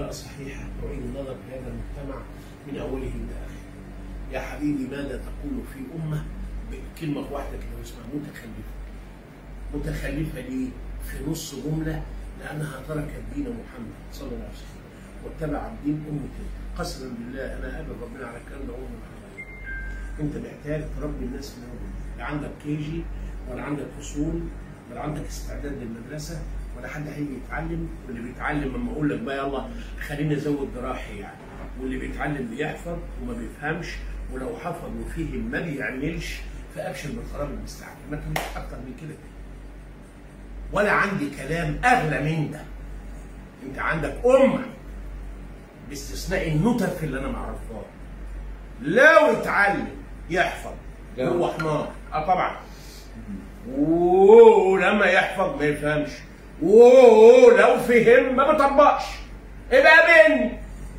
عباره صحيحه تعيد النظر في هذا المجتمع من اوله الى اخره. يا حبيبي ماذا تقول في امه بكلمه واحده كده اسمها متخلفه. متخلفه ليه؟ في نص جمله لانها تركت دين محمد صلى الله عليه وسلم واتبعت دين امته. قسما بالله انا قابل ربنا على الكلام ده عمري ما هغيره. انت محتاج تربي الناس من اول لا عندك كيجي ولا عندك اصول ولا عندك استعداد للمدرسه ولا حد هيجي يتعلم واللي بيتعلم لما اقول لك بقى يلا خليني ازود جراحي يعني واللي بيتعلم بيحفظ وما بيفهمش ولو حفظ وفهم ما بيعملش فابشر بالقرار المستعجل ما تقولش اكتر من كده ولا عندي كلام اغلى من ده انت عندك امه باستثناء النتف اللي انا معرفها لو اتعلم يحفظ لا. هو حمار اه طبعا ولما يحفظ ما يفهمش ولو فهم ما بيطبقش يبقى بن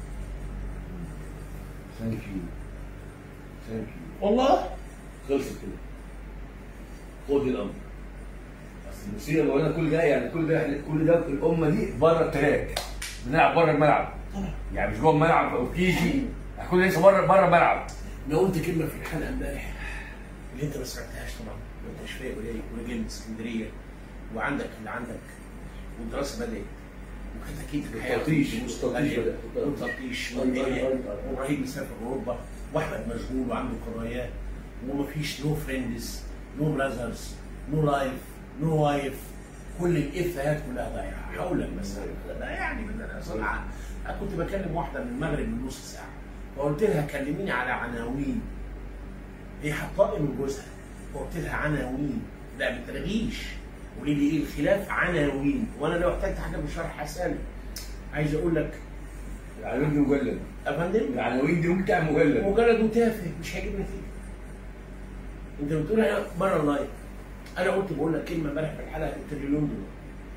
ثانك يو ثانك يو والله خلصت كده خد الامر اصل المصيبه اللي قلنا كل ده يعني كل ده إحنا- كل ده الامه دي بره التراك بنلعب بره الملعب طبعا يعني مش جوه الملعب او كيجي احنا كل لسه بره بره الملعب انا قلت كلمه في الحلقه امبارح اللي انت ما سمعتهاش طبعا ما انتش فايق ولا ولا جاي من اسكندريه وعندك اللي عندك والدراسه بدات وكتاكيت الحياه والتلطيش، والتلطيش بدأ. والتلطيش أيوة، والدنيا أيوة، أيوة. وابراهيم مسافر اوروبا واحمد مشغول وعنده قرايات ومفيش نو فريندز نو براذرز نو لايف نو وايف كل الافيهات كلها ضايعه حول المسألة لا يعني من انا صنع انا كنت بكلم واحده من المغرب من نص ساعه فقلت لها كلميني على عناوين هي حطائي من جوزها فقلت لها عناوين لا ما تلغيش قولي لي ايه الخلاف عناوين وانا لو احتجت حاجه من شرح حساني عايز اقول لك العناوين دي مجلد يا فندم العناوين دي ممكن تعمل مجلد مجرد وتافه مش هيجيب نتيجه انت بتقول انا بره اللايف انا قلت بقول لك كلمه امبارح في الحلقه التريليون دولار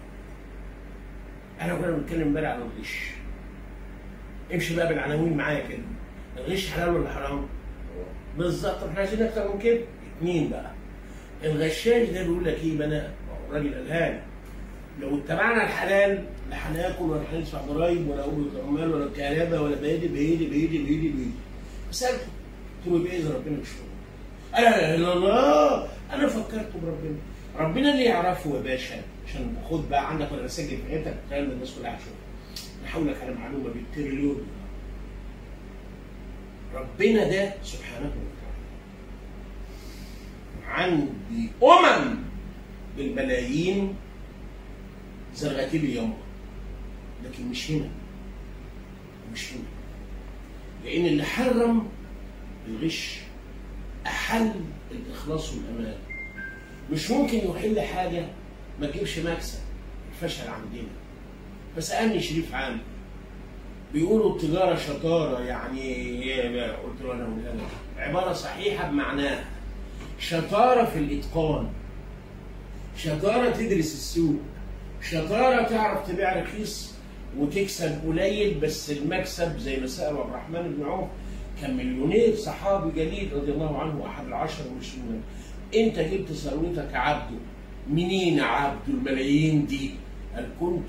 احنا كنا بنتكلم امبارح عن الغش امشي بقى بالعناوين معايا كده الغش حلال ولا حرام؟ بالظبط احنا عايزين اكتر من كده اثنين بقى الغشاش ده بيقول لك ايه بقى انا راجل قالها لي لو اتبعنا الحلال لا هناكل ولا هندفع ضرايب ولا اجره عمال ولا كهرباء ولا بيدي بيدي بيدي بيدي بيدي سالته قلت له باذن ربنا مش فاهم قال لا اله الا الله انا فكرت بربنا ربنا اللي يعرفه يا باشا عشان خد بقى عندك ولا بسجل في حياتك الكلام ده الناس كلها هتشوفه نحولك على معلومه بالتريليون ربنا ده سبحانه وتعالى عندي امم بالملايين زرغتي لي يوم لكن مش هنا مش هنا لان اللي حرم الغش احل الاخلاص والامان مش ممكن يحل حاجه ما تجيبش مكسب الفشل عندنا فسالني شريف عام بيقولوا التجاره شطاره يعني ايه بقى؟ قلت له انا ولا عباره صحيحه بمعناها شطاره في الاتقان شطاره تدرس السوق شطاره تعرف تبيع رخيص وتكسب قليل بس المكسب زي ما سال عبد الرحمن بن عوف كان مليونير صحابي جليل رضي الله عنه احد العشر المسلمين انت جبت ثروتك عبده منين عبده الملايين دي قال كنت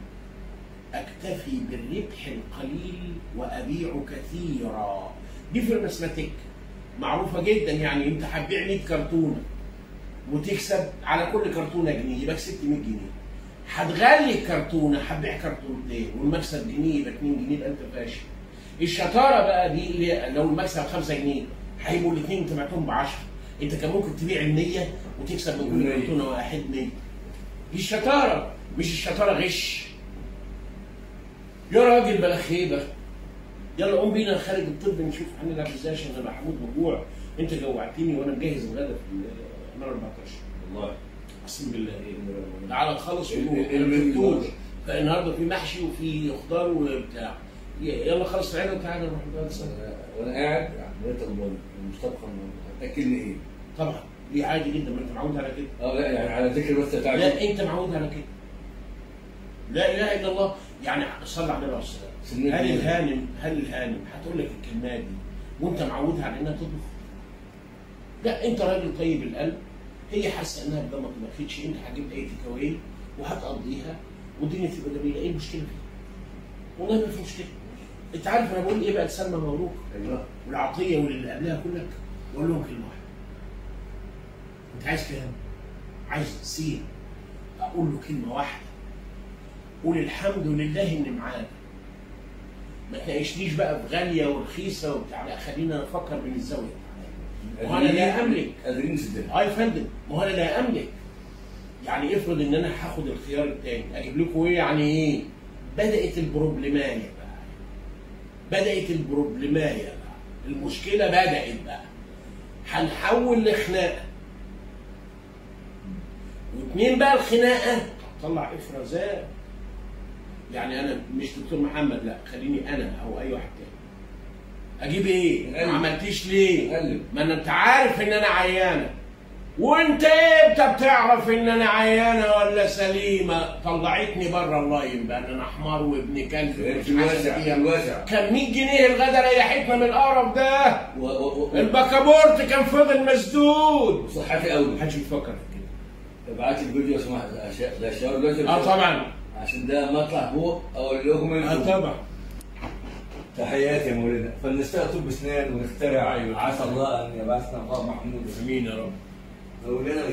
اكتفي بالربح القليل وابيع كثيرا دي في المسمتك معروفه جدا يعني انت هتبيع 100 كرتونه وتكسب على كل كرتونه جنيه يبقى كسبت 100 جنيه هتغلي الكرتونه هتبيع كرتونتين والمكسب جنيه يبقى 2 جنيه يبقى انت فاشل الشطاره بقى دي اللي لو المكسب 5 جنيه هيبقوا الاثنين انت بعتهم ب 10 انت كان ممكن تبيع ال 100 وتكسب من كل مية. كرتونه واحد 100 دي الشطاره مش الشطاره غش يا راجل بلا خيبه يلا قوم بينا خارج الطب نشوف هنلعب ازاي عشان انا محمود مجوع انت جوعتني وانا مجهز الغدا في النار 14 والله اقسم بالله تعالى نخلص ونروح ال- انا ما ال- فهمتوش النهارده في محشي وفي خضار وبتاع يلا خلص العيله وتعالى نروح نتغدى سوا. أنا- وانا قاعد عملت مش طبخه هتاكلني ايه؟ طبعا دي عادي جدا ما انت معود على كده اه لا يعني على ذكر بس بتاع لا انت معود على كده لا اله الا الله يعني صلى على النبي عليه الصلاه والسلام سنة هل كبيرة. الهانم هل الهانم هتقول لك الكلمات دي وانت معودها على انها تطبخ؟ لا انت راجل طيب القلب هي حاسه انها بدل ما طبختش انت هتجيب اي تيك اواي وهتقضيها والدنيا تبقى جميله ايه المشكله فيها؟ والله ما في مشكله انت عارف انا بقول ايه بقى لسلمى مبروك ايوه والعطيه واللي قبلها كلك بقول لهم كلمه واحده انت عايز كلام عايز سين اقول له كلمه واحده قول الحمد لله اني معاك ما تناقشنيش بقى بغاليه ورخيصه وبتاع لا خلينا نفكر من الزاويه وانا لا املك قادرين نسدها اه يا فندم ما هو انا لا املك يعني افرض ان انا هاخد الخيار الثاني اجيب لكم ايه يعني ايه بدات البروبلمايه بقى بدات البروبلمايه بقى المشكله بدات بقى هنحول لخناقه واثنين بقى الخناقه طلع افرازات يعني انا مش دكتور محمد لا خليني انا او اي واحد تاني اجيب ايه؟ ما نقلب. عملتيش ليه؟ نقلب. ما انا انت عارف ان انا عيانه وانت امتى بتعرف ان انا عيانه ولا سليمه؟ طلعتني بره اللاين بقى انا حمار وابن كلب في الواسع في الواسع كان 100 جنيه الغدا ريحتنا من القرف ده و- و- و- البكابورت كان فضل مسدود صحتي قوي محدش بيفكر في كده ابعت لي الفيديو لو سمحت أش- ده الشاور دلوقتي اه طبعا عشان ده ما اطلع فوق اقول لكم من اه فوق. طبعا تحياتي يا مولانا فلنستغل طب اسنان ونخترع أيوة. عسى الله ان يبعثنا الله محمود امين يا رب مولانا